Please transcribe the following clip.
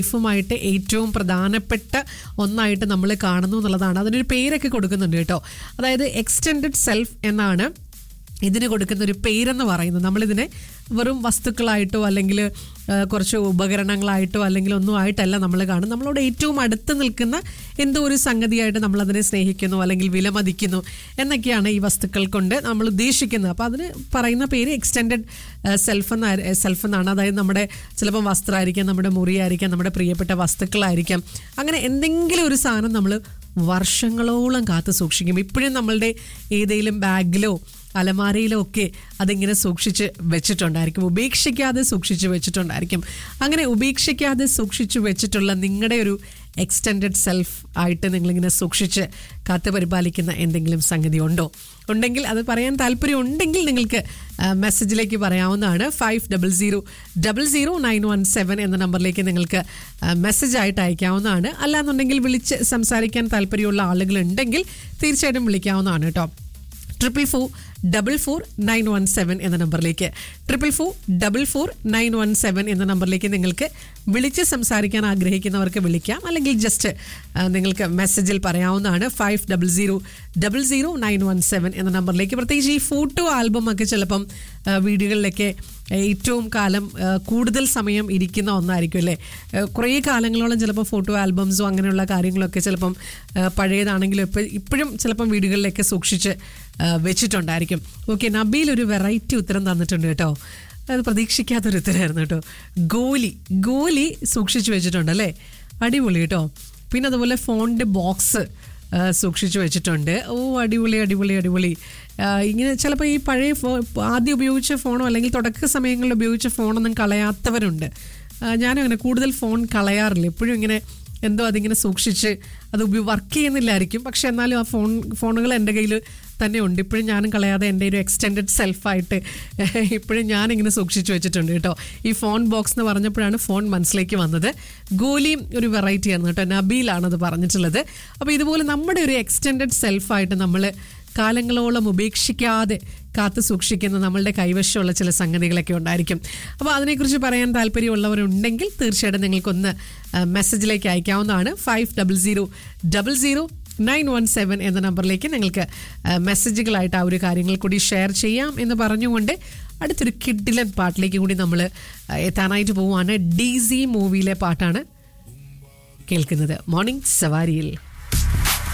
ലൈഫുമായിട്ട് ഏറ്റവും പ്രധാനപ്പെട്ട ഒന്നായിട്ട് നമ്മൾ കാണുന്നു എന്നുള്ളതാണ് അതിനൊരു പേരൊക്കെ കൊടുക്കുന്നുണ്ട് കേട്ടോ അതായത് എക്സ്റ്റെൻഡഡ് സെൽഫ് എന്നാണ് ഇതിന് കൊടുക്കുന്ന ഒരു പേരെന്ന് പറയുന്നത് നമ്മളിതിനെ വെറും വസ്തുക്കളായിട്ടോ അല്ലെങ്കിൽ ആ, കുറച്ച് ഉപകരണങ്ങളായിട്ടോ അല്ലെങ്കിൽ ഒന്നും ആയിട്ടല്ല നമ്മൾ കാണും നമ്മളോട് ഏറ്റവും അടുത്ത് നിൽക്കുന്ന എന്തോ ഒരു സംഗതിയായിട്ട് നമ്മൾ അതിനെ സ്നേഹിക്കുന്നു അല്ലെങ്കിൽ വിലമതിക്കുന്നു എന്നൊക്കെയാണ് ഈ വസ്തുക്കൾ കൊണ്ട് നമ്മൾ ഉദ്ദേശിക്കുന്നത് അപ്പോൾ അതിന് പറയുന്ന പേര് എക്സ്റ്റെൻഡഡ് സെൽഫ് എന്ന സെൽഫ് എന്നാണ് അതായത് നമ്മുടെ ചിലപ്പോൾ വസ്ത്രമായിരിക്കാം നമ്മുടെ മുറിയായിരിക്കാം നമ്മുടെ പ്രിയപ്പെട്ട വസ്തുക്കളായിരിക്കാം അങ്ങനെ എന്തെങ്കിലും ഒരു സാധനം നമ്മൾ വർഷങ്ങളോളം കാത്തു സൂക്ഷിക്കും ഇപ്പോഴും നമ്മളുടെ ഏതെങ്കിലും ബാഗിലോ അലമാരയിലോ ഒക്കെ അതിങ്ങനെ സൂക്ഷിച്ച് വെച്ചിട്ടുണ്ടായിരിക്കും ഉപേക്ഷിക്കാതെ സൂക്ഷിച്ച് വെച്ചിട്ടുണ്ടായിരിക്കും അങ്ങനെ ഉപേക്ഷിക്കാതെ സൂക്ഷിച്ചു വെച്ചിട്ടുള്ള നിങ്ങളുടെ ഒരു എക്സ്റ്റെൻഡഡ് സെൽഫ് ആയിട്ട് നിങ്ങളിങ്ങനെ സൂക്ഷിച്ച് കാത്തു പരിപാലിക്കുന്ന എന്തെങ്കിലും സംഗതി ഉണ്ടോ ഉണ്ടെങ്കിൽ അത് പറയാൻ താല്പര്യം ഉണ്ടെങ്കിൽ നിങ്ങൾക്ക് ആ, മെസ്സേജിലേക്ക് പറയാവുന്നതാണ് five double zero double zero nine one seven എന്ന നമ്പറിലേക്ക് നിങ്ങൾക്ക് ആ, മെസ്സേജ് ആയിട്ട് അയക്കാവുന്നതാണ് അല്ലാന്നുണ്ടെങ്കിൽ വിളിച്ച് സംസാരിക്കാൻ താല്പര്യമുള്ള ആളുകൾ ഉണ്ടെങ്കിൽ തീർച്ചയായിട്ടും വിളിക്കാവുന്നതാണ് കേട്ടോ triple four double four nine one seven എന്ന നമ്പറിലേക്ക് triple four double four nine one seven എന്ന നമ്പറിലേക്ക് നിങ്ങൾക്ക് വിളിച്ച് സംസാരിക്കാൻ ആഗ്രഹിക്കുന്നവർക്ക് വിളിക്കാം അല്ലെങ്കിൽ ജസ്റ്റ് നിങ്ങൾക്ക് മെസ്സേജിൽ പറയാവുന്നതാണ് five double zero double zero nine one seven എന്ന നമ്പറിലേക്ക് പ്രത്യേകിച്ച് ഈ ഫോട്ടോ ആൽബം ഒക്കെ ചിലപ്പം ആ, വീടുകളിലൊക്കെ ഏറ്റവും കാലം ആ, കൂടുതൽ സമയം ഇരിക്കുന്ന ഒന്നായിരിക്കും അല്ലേ ആ, കുറേ കാലങ്ങളോളം ചിലപ്പോൾ ഫോട്ടോ ആൽബംസോ അങ്ങനെയുള്ള കാര്യങ്ങളൊക്കെ ചിലപ്പം ആ, പഴയതാണെങ്കിലും ഇപ്പോൾ ഇപ്പോഴും ചിലപ്പം വീടുകളിലൊക്കെ സൂക്ഷിച്ച് ആ, വെച്ചിട്ടുണ്ടായിരിക്കും ഓക്കെ നബീൽ ഒരു വെറൈറ്റി ഉത്തരം തന്നിട്ടുണ്ട് കേട്ടോ അത് പ്രതീക്ഷിക്കാത്തൊരു ഉത്തരമായിരുന്നു കേട്ടോ ഗോലി ഗോലി സൂക്ഷിച്ചു വെച്ചിട്ടുണ്ട് അല്ലേ അടിപൊളി കേട്ടോ പിന്നെ അതുപോലെ ഫോണിൻ്റെ ബോക്സ് ആ, സൂക്ഷിച്ചു വെച്ചിട്ടുണ്ട് ഓ അടിപൊളി അടിപൊളി അടിപൊളി ആ, ഇങ്ങനെ ചിലപ്പോൾ ഈ പഴയ ഫോ ആദ്യം ഉപയോഗിച്ച ഫോണോ അല്ലെങ്കിൽ തുടക്ക സമയങ്ങളിൽ ഉപയോഗിച്ച ഫോണൊന്നും കളയാത്തവരുണ്ട് ആ, ഞാനും അങ്ങനെ കൂടുതൽ ഫോൺ കളയാറില്ല എപ്പോഴും ഇങ്ങനെ എന്തോ അതിങ്ങനെ സൂക്ഷിച്ച് അത് വർക്ക് ചെയ്യുന്നില്ലായിരിക്കും പക്ഷെ എന്നാലും ആ ഫോൺ ഫോണുകൾ എൻ്റെ കയ്യിൽ തന്നെ ഉണ്ട് ഇപ്പോഴും ഞാനും കളയാതെ എൻ്റെ ഒരു എക്സ്റ്റെൻഡഡ് സെൽഫായിട്ട് ഇപ്പോഴും ഞാനിങ്ങനെ സൂക്ഷിച്ചു വെച്ചിട്ടുണ്ട് കേട്ടോ ഈ ഫോൺ ബോക്സ് എന്ന് പറഞ്ഞപ്പോഴാണ് ഫോൺ മനസ്സിലേക്ക് വന്നത് ഗോലിയും ഒരു വെറൈറ്റി ആയിരുന്നു കേട്ടോ നബീലാണ് അത് പറഞ്ഞിട്ടുള്ളത് അപ്പോൾ ഇതുപോലെ നമ്മുടെ ഒരു എക്സ്റ്റെൻഡഡ് സെൽഫായിട്ട് നമ്മൾ കാലങ്ങളോളം ഉപേക്ഷിക്കാതെ കാത്തു സൂക്ഷിക്കുന്ന നമ്മളുടെ കൈവശമുള്ള ചില സംഗതികളൊക്കെ ഉണ്ടായിരിക്കും അപ്പോൾ അതിനെക്കുറിച്ച് പറയാൻ താല്പര്യമുള്ളവരുണ്ടെങ്കിൽ തീർച്ചയായിട്ടും നിങ്ങൾക്കൊന്ന് ആ, മെസ്സേജിലേക്ക് അയക്കാവുന്നതാണ് five double zero double zero nine one seven എന്ന നമ്പറിലേക്ക് നിങ്ങൾക്ക് ആ, മെസ്സേജുകളായിട്ട് ആ ഒരു കാര്യങ്ങൾ കൂടി ഷെയർ ചെയ്യാം എന്ന് പറഞ്ഞുകൊണ്ട് അടുത്തൊരു കിഡിലൻ പാട്ടിലേക്ക് കൂടി നമ്മൾ എത്താനായിട്ട് പോവുകയാണ് ഡി സി മൂവിയിലെ പാട്ടാണ് കേൾക്കുന്നത് മോർണിംഗ് സവാരിയിൽ